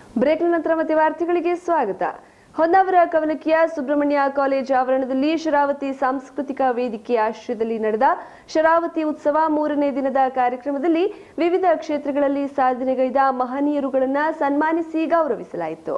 ಬ್ರೇಕ್ನ ನಂತರ ಮತ್ತೆ ವಾರ್ತೆಗಳಿಗೆ ಸ್ವಾಗತ ಹೊನ್ನಾವರ ಕವಲಕಿಯ ಸುಬ್ರಹ್ಮಣ್ಯ ಕಾಲೇಜ್ ಆವರಣದಲ್ಲಿ ಶರಾವತಿ ಸಾಂಸ್ಕೃತಿಕ ವೇದಿಕೆ ಆಶ್ರಯದಲ್ಲಿ ನಡೆದ ಶರಾವತಿ ಉತ್ಸವ ಮೂರನೇ ದಿನದ ಕಾರ್ಯಕ್ರಮದಲ್ಲಿ ವಿವಿಧ ಕ್ಷೇತ್ರಗಳಲ್ಲಿ ಸಾಧನೆಗೈದ ಮಹನೀಯರುಗಳನ್ನು ಸನ್ಮಾನಿಸಿ ಗೌರವಿಸಲಾಯಿತು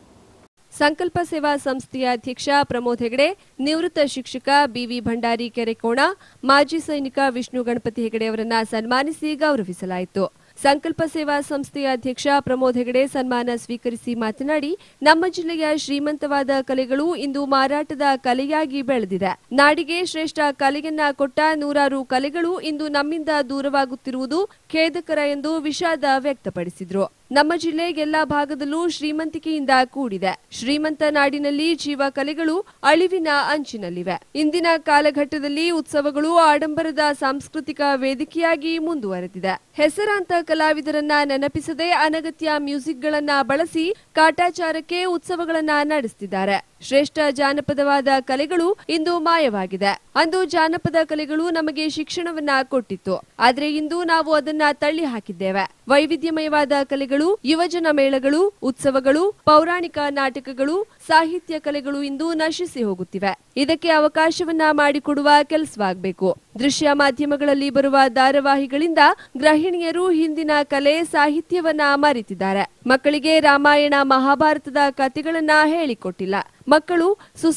ಸಂಕಲ್ಪ ಸೇವಾ ಸಂಸ್ಥೆಯ ಅಧ್ಯಕ್ಷ ಪ್ರಮೋದ್ ಹೆಗಡೆ ನಿವೃತ್ತ ಶಿಕ್ಷಕ ಬಿವಿ ಭಂಡಾರಿ ಕೆರೆಕೋಣ ಮಾಜಿ ಸೈನಿಕ ವಿಷ್ಣು ಗಣಪತಿ ಹೆಗಡೆ ಅವರನ್ನ ಸನ್ಮಾನಿಸಿ ಗೌರವಿಸಲಾಯಿತು ಸಂಕಲ್ಪ ಸೇವಾ ಸಂಸ್ಥೆಯ ಅಧ್ಯಕ್ಷ ಪ್ರಮೋದ್ ಹೆಗಡೆ ಸನ್ಮಾನ ಸ್ವೀಕರಿಸಿ ಮಾತನಾಡಿ ನಮ್ಮ ಜಿಲ್ಲೆಯ ಶ್ರೀಮಂತವಾದ ಕಲೆಗಳು ಇಂದು ಮಾರಾಟದ ಕಲೆಯಾಗಿ ಬೆಳೆದಿದೆ ನಾಡಿಗೆ ಶ್ರೇಷ್ಠ ಕಲೆಯನ್ನ ಕೊಟ್ಟ ನೂರಾರು ಕಲೆಗಳು ಇಂದು ನಮ್ಮಿಂದ ದೂರವಾಗುತ್ತಿರುವುದು ಖೇದಕರ ಎಂದು ವಿಷಾದ ವ್ಯಕ್ತಪಡಿಸಿದ್ರು ನಮ್ಮ ಜಿಲ್ಲೆ ಎಲ್ಲಾ ಭಾಗದಲ್ಲೂ ಶ್ರೀಮಂತಿಕೆಯಿಂದ ಕೂಡಿದೆ ಶ್ರೀಮಂತ ನಾಡಿನಲ್ಲಿ ಜೀವ ಕಲೆಗಳು ಅಳಿವಿನ ಅಂಚಿನಲ್ಲಿವೆ ಇಂದಿನ ಕಾಲಘಟ್ಟದಲ್ಲಿ ಉತ್ಸವಗಳು ಆಡಂಬರದ ಸಾಂಸ್ಕೃತಿಕ ವೇದಿಕೆಯಾಗಿ ಮುಂದುವರೆದಿದೆ ಹೆಸರಾಂತ ಕಲಾವಿದರನ್ನ ನೆನಪಿಸದೆ ಅನಗತ್ಯ ಮ್ಯೂಸಿಕ್ಗಳನ್ನ ಬಳಸಿ ಕಾಟಾಚಾರಕ್ಕೆ ಉತ್ಸವಗಳನ್ನ ನಡೆಸುತ್ತಿದ್ದಾರೆ ಶ್ರೇಷ್ಠ ಜಾನಪದವಾದ ಕಲೆಗಳು ಇಂದು ಮಾಯವಾಗಿದೆ ಅಂದು ಜಾನಪದ ಕಲೆಗಳು ನಮಗೆ ಶಿಕ್ಷಣವನ್ನ ಕೊಟ್ಟಿತ್ತು ಆದ್ರೆ ಇಂದು ನಾವು ಅದನ್ನ ತಳ್ಳಿ ಹಾಕಿದ್ದೇವೆ ವೈವಿಧ್ಯಮಯವಾದ ಕಲೆಗಳು ಯುವಜನ ಮೇಳಗಳು ಉತ್ಸವಗಳು ಪೌರಾಣಿಕ ನಾಟಕಗಳು ಸಾಹಿತ್ಯ ಕಲೆಗಳು ಇಂದು ನಶಿಸಿ ಹೋಗುತ್ತಿವೆ ಇದಕ್ಕೆ ಅವಕಾಶವನ್ನ ಮಾಡಿಕೊಡುವ ಕೆಲಸವಾಗಬೇಕು ದೃಶ್ಯ ಮಾಧ್ಯಮಗಳಲ್ಲಿ ಬರುವ ಧಾರಾವಾಹಿಗಳಿಂದ ಗೃಹಿಣಿಯರು ಹಿಂದಿನ ಕಲೆ ಸಾಹಿತ್ಯವನ್ನ ಮರೆತಿದ್ದಾರೆ ಮಕ್ಕಳಿಗೆ ರಾಮಾಯಣ ಮಹಾಭಾರತದ ಕಥೆಗಳನ್ನ ಹೇಳಿಕೊಟ್ಟಿಲ್ಲ ಮಕ್ಕಳು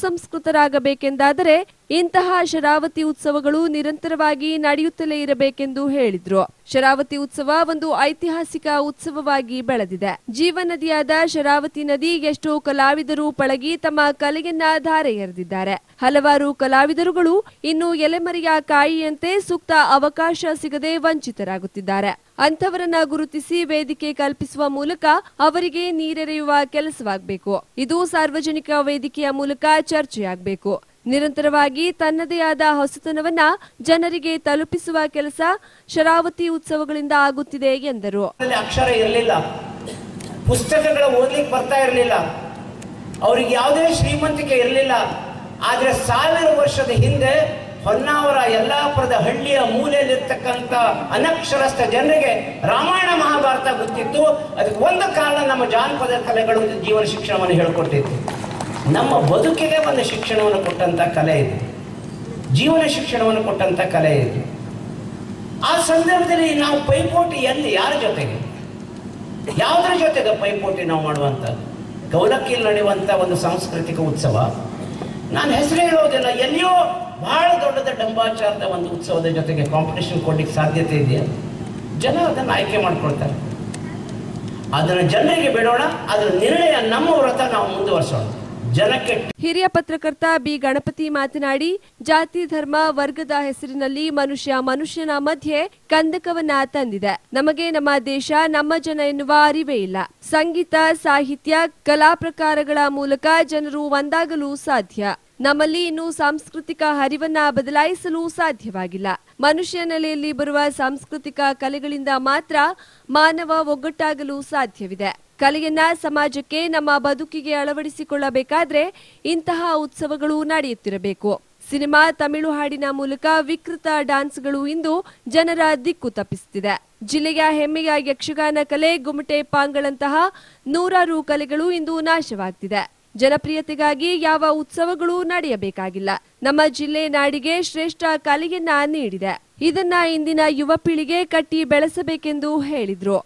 ಸುಸಂಸ್ಕೃತರಾಗಬೇಕೆಂದಾದರೆ ಇಂತಹ ಶರಾವತಿ ಉತ್ಸವಗಳು ನಿರಂತರವಾಗಿ ನಡೆಯುತ್ತಲೇ ಇರಬೇಕೆಂದು ಹೇಳಿದ್ರು ಶರಾವತಿ ಉತ್ಸವ ಒಂದು ಐತಿಹಾಸಿಕ ಉತ್ಸವವಾಗಿ ಬೆಳೆದಿದೆ ಜೀವನದಿಯಾದ ಶರಾವತಿ ನದಿ ಎಷ್ಟೋ ಕಲಾವಿದರು ಪಳಗಿ ತಮ್ಮ ಕಲೆಯನ್ನ ಧಾರೆ ಎರೆದಿದ್ದಾರೆ ಹಲವಾರು ಕಲಾವಿದರುಗಳು ಇನ್ನು ಎಲೆಮರೆಯ ಕಾಯಿಯಂತೆ ಸೂಕ್ತ ಅವಕಾಶ ಸಿಗದೆ ವಂಚಿತರಾಗುತ್ತಿದ್ದಾರೆ ಅಂಥವರನ್ನ ಗುರುತಿಸಿ ವೇದಿಕೆ ಕಲ್ಪಿಸುವ ಮೂಲಕ ಅವರಿಗೆ ನೀರೆರೆಯುವ ಕೆಲಸವಾಗಬೇಕು ಇದು ಸಾರ್ವಜನಿಕ ವೇದಿಕೆಯ ಮೂಲಕ ಚರ್ಚೆಯಾಗಬೇಕು ನಿರಂತರವಾಗಿ ತನ್ನದೇ ಆದ ಹೊಸತನವನ್ನ ಜನರಿಗೆ ತಲುಪಿಸುವ ಕೆಲಸ ಶರಾವತಿ ಉತ್ಸವಗಳಿಂದ ಆಗುತ್ತಿದೆ ಎಂದರು ಅಲ್ಲಿ ಅಕ್ಷರ ಇರಲಿಲ್ಲ ಪುಸ್ತಕಗಳು ಓದ್ಲಿಕ್ಕೆ ಬರ್ತಾ ಇರಲಿಲ್ಲ ಅವ್ರಿಗೆ ಯಾವುದೇ ಶ್ರೀಮಂತಿಕೆ ಇರಲಿಲ್ಲ ಆದ್ರೆ ಸಾವಿರ ವರ್ಷದ ಹಿಂದೆ ಹೊನ್ನಾವರ ಯಲ್ಲಾಪುರದ ಹಳ್ಳಿಯ ಮೂಲೆಯಲ್ಲಿರ್ತಕ್ಕಂಥ ಅನಕ್ಷರಸ್ಥ ಜನರಿಗೆ ರಾಮಾಯಣ ಮಹಾಭಾರತ ಗೊತ್ತಿತ್ತು ಅದಕ್ಕೆ ಒಂದು ಕಾರಣ ನಮ್ಮ ಜಾನಪದ ಕಲೆಗಳು ಜೀವನ ಶಿಕ್ಷಣವನ್ನು ಹೇಳಿಕೊಟ್ಟಿತ್ತು ನಮ್ಮ ಬದುಕಿಗೆ ಒಂದು ಶಿಕ್ಷಣವನ್ನು ಕೊಟ್ಟಂತ ಕಲೆ ಇದು ಜೀವನ ಶಿಕ್ಷಣವನ್ನು ಕೊಟ್ಟಂತ ಕಲೆ ಇದು ಆ ಸಂದರ್ಭದಲ್ಲಿ ನಾವು ಪೈಪೋಟಿ ಎಲ್ಲಿ ಯಾರ ಜೊತೆಗೆ ಯಾವುದರ ಜೊತೆಗೆ ಪೈಪೋಟಿ ನಾವು ಮಾಡುವಂಥದ್ದು ಕೌಲಕ್ಕಿಯಲ್ಲಿ ನಡೆಯುವಂಥ ಒಂದು ಸಾಂಸ್ಕೃತಿಕ ಉತ್ಸವ ನಾನು ಹೆಸರು ಹೇಳೋದಿಲ್ಲ ಎಲ್ಲಿಯೋ ಬಹಳ ದೊಡ್ಡದ ಡಂಬಾಚಾರದ ಒಂದು ಉತ್ಸವದ ಜೊತೆಗೆ ಕಾಂಪಿಟೇಷನ್ ಕೊಡ್ಲಿಕ್ಕೆ ಸಾಧ್ಯತೆ ಇದೆಯಾ ಜನ ಅದನ್ನು ಆಯ್ಕೆ ಮಾಡ್ಕೊಳ್ತಾರೆ ಅದನ್ನು ಜನರಿಗೆ ಬಿಡೋಣ ಅದರ ನಿರ್ಣಯ ನಮ್ಮ ವ್ರತ ನಾವು ಮುಂದುವರಿಸೋಣ ಜನಕ್ಕೆ ಹಿರಿಯ ಪತ್ರಕರ್ತ ಬಿ ಗಣಪತಿ ಮಾತನಾಡಿ ಜಾತಿ ಧರ್ಮ ವರ್ಗದ ಹೆಸರಿನಲ್ಲಿ ಮನುಷ್ಯ ಮನುಷ್ಯನ ಮಧ್ಯೆ ಕಂದಕವನ್ನ ತಂದಿದೆ ನಮಗೆ ನಮ್ಮ ದೇಶ ನಮ್ಮ ಜನ ಎನ್ನುವ ಅರಿವೇ ಇಲ್ಲ ಸಂಗೀತ ಸಾಹಿತ್ಯ ಕಲಾ ಪ್ರಕಾರಗಳ ಮೂಲಕ ಜನರು ಒಂದಾಗಲು ಸಾಧ್ಯ ನಮ್ಮಲ್ಲಿ ಇನ್ನು ಸಾಂಸ್ಕೃತಿಕ ಹರಿವನ್ನ ಬದಲಾಯಿಸಲು ಸಾಧ್ಯವಾಗಿಲ್ಲ ಮನುಷ್ಯ ನೆಲೆಯಲ್ಲಿ ಬರುವ ಸಾಂಸ್ಕೃತಿಕ ಕಲೆಗಳಿಂದ ಮಾತ್ರ ಮಾನವ ಒಗ್ಗಟ್ಟಾಗಲು ಸಾಧ್ಯವಿದೆ ಕಲೆಯನ್ನ ಸಮಾಜಕ್ಕೆ ನಮ್ಮ ಬದುಕಿಗೆ ಅಳವಡಿಸಿಕೊಳ್ಳಬೇಕಾದ್ರೆ ಇಂತಹ ಉತ್ಸವಗಳು ನಡೆಯುತ್ತಿರಬೇಕು ಸಿನಿಮಾ ತಮಿಳು ಹಾಡಿನ ಮೂಲಕ ವಿಕೃತ ಡಾನ್ಸ್ಗಳು ಇಂದು ಜನರ ದಿಕ್ಕು ತಪ್ಪಿಸುತ್ತಿದೆ ಜಿಲ್ಲೆಯ ಹೆಮ್ಮೆಯ ಯಕ್ಷಗಾನ ಕಲೆ ಗುಮಟೆ ಪಾಂಗಳಂತಹ ನೂರಾರು ಕಲೆಗಳು ಇಂದು ನಾಶವಾಗ್ತಿದೆ ಜನಪ್ರಿಯತೆಗಾಗಿ ಯಾವ ಉತ್ಸವಗಳು ನಡೆಯಬೇಕಾಗಿಲ್ಲ ನಮ್ಮ ಜಿಲ್ಲೆ ನಾಡಿಗೆ ಶ್ರೇಷ್ಠ ಕಲೆಯನ್ನ ನೀಡಿದೆ ಇದನ್ನ ಇಂದಿನ ಯುವ ಪೀಳಿಗೆ ಕಟ್ಟಿ ಬೆಳೆಸಬೇಕೆಂದು ಹೇಳಿದ್ರು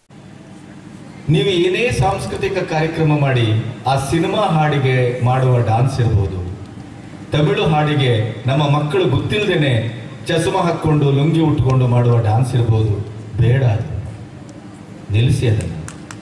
ನೀವು ಏನೇ ಸಾಂಸ್ಕೃತಿಕ ಕಾರ್ಯಕ್ರಮ ಮಾಡಿ ಆ ಸಿನಿಮಾ ಹಾಡಿಗೆ ಮಾಡುವ ಡಾನ್ಸ್ ಇರ್ಬೋದು ತಮಿಳು ಹಾಡಿಗೆ ನಮ್ಮ ಮಕ್ಕಳು ಗೊತ್ತಿಲ್ಲದೇನೆ ಚಸ್ಮ ಹಾಕ್ಕೊಂಡು ಲುಂಗಿ ಉಟ್ಕೊಂಡು ಮಾಡುವ ಡಾನ್ಸ್ ಇರ್ಬೋದು ಬೇಡ ಅದು ನಿಲ್ಲಿಸಿ ಅದನ್ನು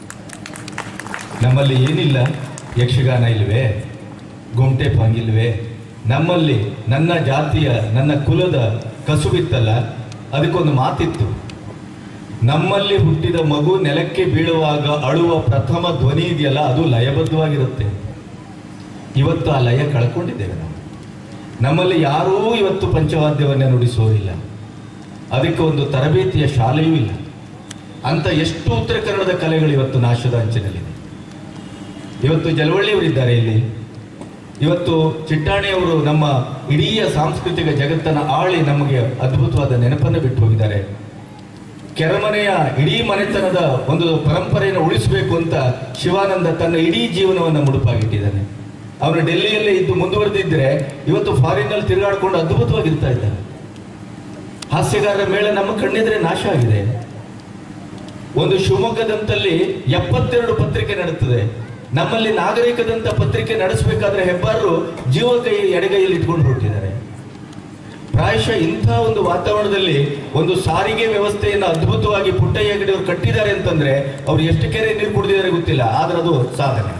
ನಮ್ಮಲ್ಲಿ ಏನಿಲ್ಲ ಯಕ್ಷಗಾನ ಇಲ್ವೇ ಗುಂಟೆ ಪಾಂಗಿಲ್ವೇ ನಮ್ಮಲ್ಲಿ ನನ್ನ ಜಾತಿಯ ನನ್ನ ಕುಲದ ಕಸುಬಿತ್ತಲ್ಲ ಅದಕ್ಕೊಂದು ಮಾತಿತ್ತು ನಮ್ಮಲ್ಲಿ ಹುಟ್ಟಿದ ಮಗು ನೆಲಕ್ಕೆ ಬೀಳುವಾಗ ಅಳುವ ಪ್ರಥಮ ಧ್ವನಿ ಇದೆಯಲ್ಲ ಅದು ಲಯಬದ್ಧವಾಗಿರುತ್ತೆ ಇವತ್ತು ಆ ಲಯ ಕಳ್ಕೊಂಡಿದ್ದೇವೆ ನಾವು ನಮ್ಮಲ್ಲಿ ಯಾರೂ ಇವತ್ತು ಪಂಚವಾದ್ಯವನ್ನೇ ನುಡಿಸೋರಿಲ್ಲ ಅದಕ್ಕೆ ಒಂದು ತರಬೇತಿಯ ಶಾಲೆಯೂ ಇಲ್ಲ ಅಂತ ಎಷ್ಟು ಉತ್ತರ ಕನ್ನಡದ ಕಲೆಗಳು ಇವತ್ತು ನಾಶದ ಅಂಚಿನಲ್ಲಿದೆ ಇವತ್ತು ಜಲವಳ್ಳಿಯವರಿದ್ದಾರೆ ಇಲ್ಲಿ ಇವತ್ತು ಚಿಟ್ಟಾಣಿಯವರು ನಮ್ಮ ಇಡೀ ಸಾಂಸ್ಕೃತಿಕ ಜಗತ್ತನ್ನ ಆಳಿ ನಮಗೆ ಅದ್ಭುತವಾದ ನೆನಪನ್ನು ಬಿಟ್ಟು ಹೋಗಿದ್ದಾರೆ ಕೆರಮನೆಯ ಇಡೀ ಮನೆತನದ ಒಂದು ಪರಂಪರೆಯನ್ನು ಉಳಿಸಬೇಕು ಅಂತ ಶಿವಾನಂದ ತನ್ನ ಇಡೀ ಜೀವನವನ್ನು ಮುಡುಪಾಗಿಟ್ಟಿದ್ದಾನೆ ಅವನು ಡೆಲ್ಲಿಯಲ್ಲೇ ಇದ್ದು ಮುಂದುವರೆದಿದ್ರೆ ಇವತ್ತು ಫಾರಿನ್ನಲ್ಲಿ ತಿರುಗಾಡ್ಕೊಂಡು ಅದ್ಭುತವಾಗಿರ್ತಾ ಇದ್ದಾನೆ ಹಾಸ್ಯಗಾರರ ಮೇಳ ನಮ್ಮ ಕಣ್ಣೆದ್ರೆ ನಾಶ ಆಗಿದೆ ಒಂದು ಶಿವಮೊಗ್ಗದಂತಲ್ಲಿ ಎಪ್ಪತ್ತೆರಡು ಪತ್ರಿಕೆ ನಡೆಯುತ್ತದೆ ನಮ್ಮಲ್ಲಿ ನಾಗರಿಕದಂತ ಪತ್ರಿಕೆ ನಡೆಸಬೇಕಾದ್ರೆ ಹೆಬ್ಬಾರರು ಜೀವ ಕೈ ಎಡಗೈಯಲ್ಲಿ ಇಟ್ಕೊಂಡು ಹೊರಟಿದ್ದಾರೆ ಪ್ರಾಯಶಃ ಇಂಥ ಒಂದು ವಾತಾವರಣದಲ್ಲಿ ಒಂದು ಸಾರಿಗೆ ವ್ಯವಸ್ಥೆಯನ್ನು ಅದ್ಭುತವಾಗಿ ಪುಟ್ಟಯ್ಯ ಹೆಗಡೆ ಅವರು ಕಟ್ಟಿದ್ದಾರೆ ಅಂತಂದ್ರೆ ಅವ್ರು ಎಷ್ಟು ಕೆರೆ ನೀರು ಕುಡಿದಿದ್ದಾರೆ ಗೊತ್ತಿಲ್ಲ ಆದ್ರೆ ಅದು ಸಾಧನೆ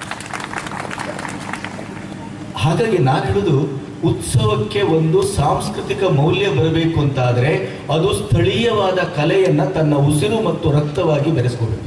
ಹಾಗಾಗಿ ನಾನು ಹೇಳುದು ಉತ್ಸವಕ್ಕೆ ಒಂದು ಸಾಂಸ್ಕೃತಿಕ ಮೌಲ್ಯ ಬರಬೇಕು ಅಂತ ಆದ್ರೆ ಅದು ಸ್ಥಳೀಯವಾದ ಕಲೆಯನ್ನ ತನ್ನ ಉಸಿರು ಮತ್ತು ರಕ್ತವಾಗಿ ಬೆರೆಸ್ಕೋಬೇಕು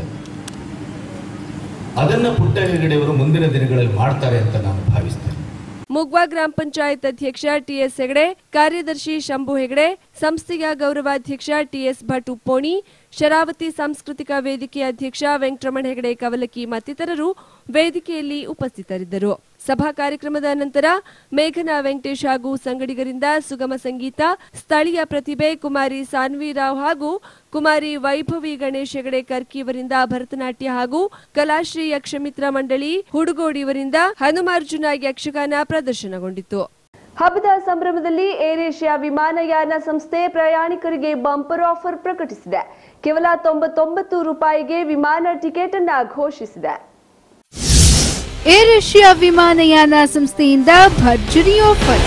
ಅದನ್ನ ಪುಟ್ಟ ಹೆಗಡೆಯವರು ಮುಂದಿನ ದಿನಗಳಲ್ಲಿ ಮಾಡ್ತಾರೆ ಅಂತ ನಾನು ಭಾವಿಸ್ತೇನೆ ಮುಗ್ವಾ ಗ್ರಾಮ ಪಂಚಾಯತ್ ಅಧ್ಯಕ್ಷ ಟಿಎಸ್ ಹೆಗಡೆ ಕಾರ್ಯದರ್ಶಿ ಶಂಭು ಹೆಗಡೆ ಸಂಸ್ಥೆಯ ಗೌರವಾಧ್ಯಕ್ಷ ಟಿಎಸ್ ಭಟ್ ಉಪ್ಪೋಣಿ ಶರಾವತಿ ಸಾಂಸ್ಕೃತಿಕ ವೇದಿಕೆ ಅಧ್ಯಕ್ಷ ವೆಂಕಟರಮಣ ಹೆಗಡೆ ಕವಲಕಿ ಮತ್ತಿತರರು ವೇದಿಕೆಯಲ್ಲಿ ಉಪಸ್ಥಿತರಿದ್ದರು ಸಭಾ ಕಾರ್ಯಕ್ರಮದ ನಂತರ ಮೇಘನಾ ವೆಂಕಟೇಶ್ ಹಾಗೂ ಸಂಗಡಿಗರಿಂದ ಸುಗಮ ಸಂಗೀತ ಸ್ಥಳೀಯ ಪ್ರತಿಭೆ ಕುಮಾರಿ ಸಾನ್ವಿ ರಾವ್ ಹಾಗೂ ಕುಮಾರಿ ವೈಭವಿ ಗಣೇಶ್ ಹೆಗಡೆ ಕರ್ಕಿ ಇವರಿಂದ ಭರತನಾಟ್ಯ ಹಾಗೂ ಕಲಾಶ್ರೀ ಯಕ್ಷಮಿತ್ರ ಮಂಡಳಿ ಹುಡುಗೋಡಿಯವರಿಂದ ಹನುಮಾರ್ಜುನ ಯಕ್ಷಗಾನ ಪ್ರದರ್ಶನಗೊಂಡಿತು ಹಬ್ಬದ ಸಂಭ್ರಮದಲ್ಲಿ ಏರ್ ಏಷ್ಯಾ ವಿಮಾನಯಾನ ಸಂಸ್ಥೆ ಪ್ರಯಾಣಿಕರಿಗೆ ಬಂಪರ್ ಆಫರ್ ಪ್ರಕಟಿಸಿದೆ ಕೇವಲ ತೊಂಬತ್ತೊಂಬತ್ತು ರೂಪಾಯಿಗೆ ವಿಮಾನ ಟಿಕೆಟ್ ಅನ್ನ ಘೋಷಿಸಿದೆ ಏರ್ ಏಷ್ಯಾ ವಿಮಾನಯಾನ ಸಂಸ್ಥೆಯಿಂದ ಭರ್ಜರಿ ಆಫರ್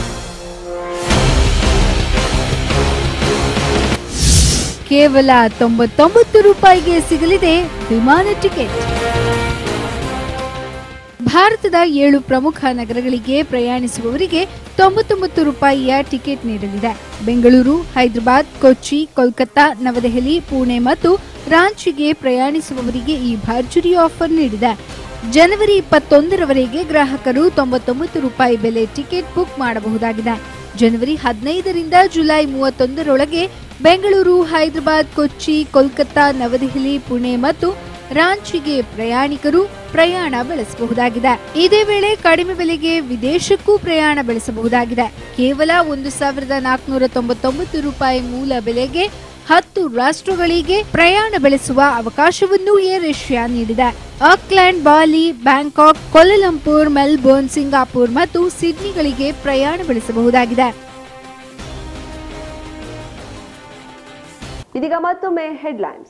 ಕೇವಲ ತೊಂಬತ್ತೊಂಬತ್ತು ರೂಪಾಯಿಗೆ ಸಿಗಲಿದೆ ವಿಮಾನ ಟಿಕೆಟ್ ಭಾರತದ ಏಳು ಪ್ರಮುಖ ನಗರಗಳಿಗೆ ಪ್ರಯಾಣಿಸುವವರಿಗೆ ತೊಂಬತ್ತೊಂಬತ್ತು ರೂಪಾಯಿಯ ಟಿಕೆಟ್ ನೀಡಲಿದೆ ಬೆಂಗಳೂರು ಹೈದರಾಬಾದ್ ಕೊಚ್ಚಿ ಕೋಲ್ಕತ್ತಾ ನವದೆಹಲಿ ಪುಣೆ ಮತ್ತು ರಾಂಚಿಗೆ ಪ್ರಯಾಣಿಸುವವರಿಗೆ ಈ ಭರ್ಜರಿ ಆಫರ್ ನೀಡಿದೆ ಜನವರಿ ಇಪ್ಪತ್ತೊಂದರವರೆಗೆ ಗ್ರಾಹಕರು ತೊಂಬತ್ತೊಂಬತ್ತು ರೂಪಾಯಿ ಬೆಲೆ ಟಿಕೆಟ್ ಬುಕ್ ಮಾಡಬಹುದಾಗಿದೆ ಜನವರಿ ಹದಿನೈದರಿಂದ ಜುಲೈ ಮೂವತ್ತೊಂದರೊಳಗೆ ಬೆಂಗಳೂರು ಹೈದರಾಬಾದ್ ಕೊಚ್ಚಿ ಕೋಲ್ಕತ್ತಾ ನವದೆಹಲಿ ಪುಣೆ ಮತ್ತು ರಾಂಚಿಗೆ ಪ್ರಯಾಣಿಕರು ಪ್ರಯಾಣ ಬೆಳೆಸಬಹುದಾಗಿದೆ ಇದೇ ವೇಳೆ ಕಡಿಮೆ ಬೆಲೆಗೆ ವಿದೇಶಕ್ಕೂ ಪ್ರಯಾಣ ಬೆಳೆಸಬಹುದಾಗಿದೆ ಕೇವಲ ಒಂದು ಸಾವಿರದ ನಾಲ್ಕುನೂರ ತೊಂಬತ್ತೊಂಬತ್ತು ರೂಪಾಯಿ ಮೂಲ ಬೆಲೆಗೆ ಹತ್ತು ರಾಷ್ಟ್ರಗಳಿಗೆ ಪ್ರಯಾಣ ಬೆಳೆಸುವ ಅವಕಾಶವನ್ನು ಏರ್ ಏಷ್ಯಾ ನೀಡಿದೆ Auckland Bali Bangkok Kuala Lumpur Melbourne Singapore ಮತ್ತು ಸಿಡ್ನಿಗಳಿಗೆ ಪ್ರಯಾಣ ಬೆಳೆಸಬಹುದಾಗಿದೆ ಇದೀಗ ಮತ್ತೊಮ್ಮೆ ಹೆಡ್ಲೈನ್ಸ್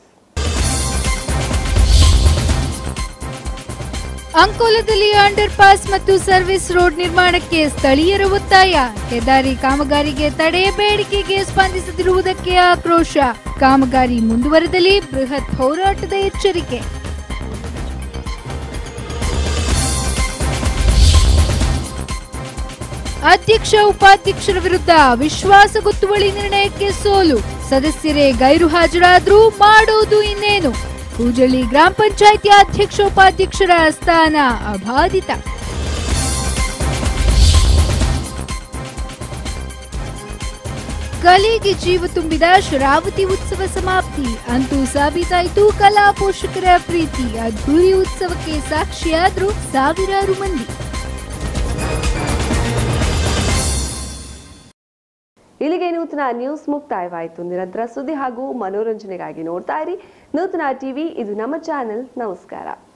ಅಂಕೋಲದಲ್ಲಿ ಅಂಡರ್ ಪಾಸ್ ಮತ್ತು ಸರ್ವಿಸ್ ರೋಡ್ ನಿರ್ಮಾಣಕ್ಕೆ ಸ್ಥಳೀಯರ ಒತ್ತಾಯ ಹೆದ್ದಾರಿ ಕಾಮಗಾರಿಗೆ ತಡೆ ಬೇಡಿಕೆಗೆ ಸ್ಪಂದಿಸದಿರುವುದಕ್ಕೆ ಆಕ್ರೋಶ ಕಾಮಗಾರಿ ಮುಂದುವರೆದಲ್ಲಿ ಬೃಹತ್ ಹೋರಾಟದ ಎಚ್ಚರಿಕೆ ಅಧ್ಯಕ್ಷ ಉಪಾಧ್ಯಕ್ಷರ ವಿರುದ್ಧ ವಿಶ್ವಾಸ ಗೊತ್ತುವಳಿ ನಿರ್ಣಯಕ್ಕೆ ಸೋಲು ಸದಸ್ಯರೇ ಗೈರು ಹಾಜರಾದ್ರೂ ಮಾಡೋದು ಇನ್ನೇನು ಕೂಜಳ್ಳಿ ಗ್ರಾಮ ಪಂಚಾಯಿತಿ ಅಧ್ಯಕ್ಷ ಉಪಾಧ್ಯಕ್ಷರ ಸ್ಥಾನ ಅಬಾಧಿತ ಕಲೆಗೆ ಜೀವ ತುಂಬಿದ ಶರಾವತಿ ಉತ್ಸವ ಸಮಾಪ್ತಿ ಅಂತೂ ಸಾಬೀತಾಯಿತು ಕಲಾ ಪೋಷಕರ ಪ್ರೀತಿ ಅದ್ಧೂರಿ ಉತ್ಸವಕ್ಕೆ ಸಾಕ್ಷಿಯಾದ್ರು ಸಾವಿರಾರು ಮಂದಿ ಇಲ್ಲಿಗೆ ನೂತನ ನ್ಯೂಸ್ ಮುಕ್ತಾಯವಾಯಿತು ನಿರಂತರ ಸುದ್ದಿ ಹಾಗೂ ಮನೋರಂಜನೆಗಾಗಿ ನೋಡ್ತಾ ಇರಿ ನೂತನ ಟಿವಿ ಇದು ನಮ್ಮ ಚಾನೆಲ್ ನಮಸ್ಕಾರ